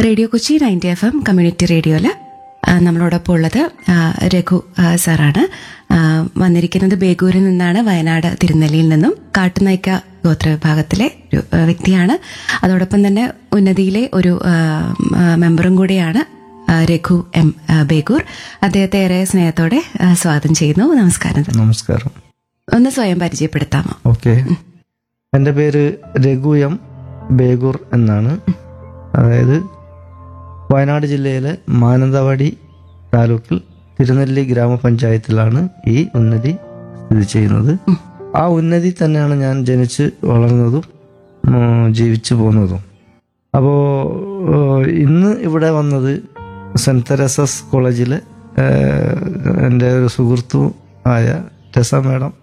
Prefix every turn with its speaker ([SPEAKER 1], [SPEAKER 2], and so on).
[SPEAKER 1] radio Kochi ninety F M community റേഡിയോയില് ആ, നമ്മളോടൊപ്പം ഉള്ളത് ആ, രഘു ആ, സാറാണ് ആ, വന്നിരിക്കുന്നത് ബേഗൂരിൽ നിന്നാണ് വയനാട് തിരുനെല്ലിയിൽ നിന്നും കാട്ടുനൈക്ക ഗോത്ര വിഭാഗത്തിലെ ഒരു ആ, വ്യക്തിയാണ് അതോടൊപ്പം തന്നെ ഉന്നതിയിലെ ഒരു ആ, ആ, മെമ്പറും കൂടിയാണ് ആ, രഘു എം ആ, ബേഗൂർ അദ്ദേഹത്തെ ഏറെ സ്നേഹത്തോടെ ആ, സ്വാഗതം ചെയ്യുന്നു നമസ്കാരം
[SPEAKER 2] നമസ്കാരം
[SPEAKER 1] ഒന്ന് സ്വയം പരിചയപ്പെടുത്താമോ
[SPEAKER 2] ഓക്കെ എൻ്റെ പേര് രഘു എം ബേഗൂർ എന്നാണ് അതായത് വയനാട് ജില്ലയിലെ മാനന്തവാടി താലൂക്കിൽ തിരുനെല്ലി ഗ്രാമപഞ്ചായത്തിലാണ് ഈ ഉന്നതി സ്ഥിതി ചെയ്യുന്നത് ആ ഉന്നതി തന്നെയാണ് ഞാൻ ജനിച്ച് വളർന്നതും ഉം, ജീവിച്ചു പോകുന്നതും അപ്പോൾ ഇന്ന് ഇവിടെ വന്നത് സെൻറ്റ് തെരേസസ് കോളേജിലെ ഏഹ്, എൻ്റെ ഒരു സുഹൃത്തും ആയ ടെസ മാഡം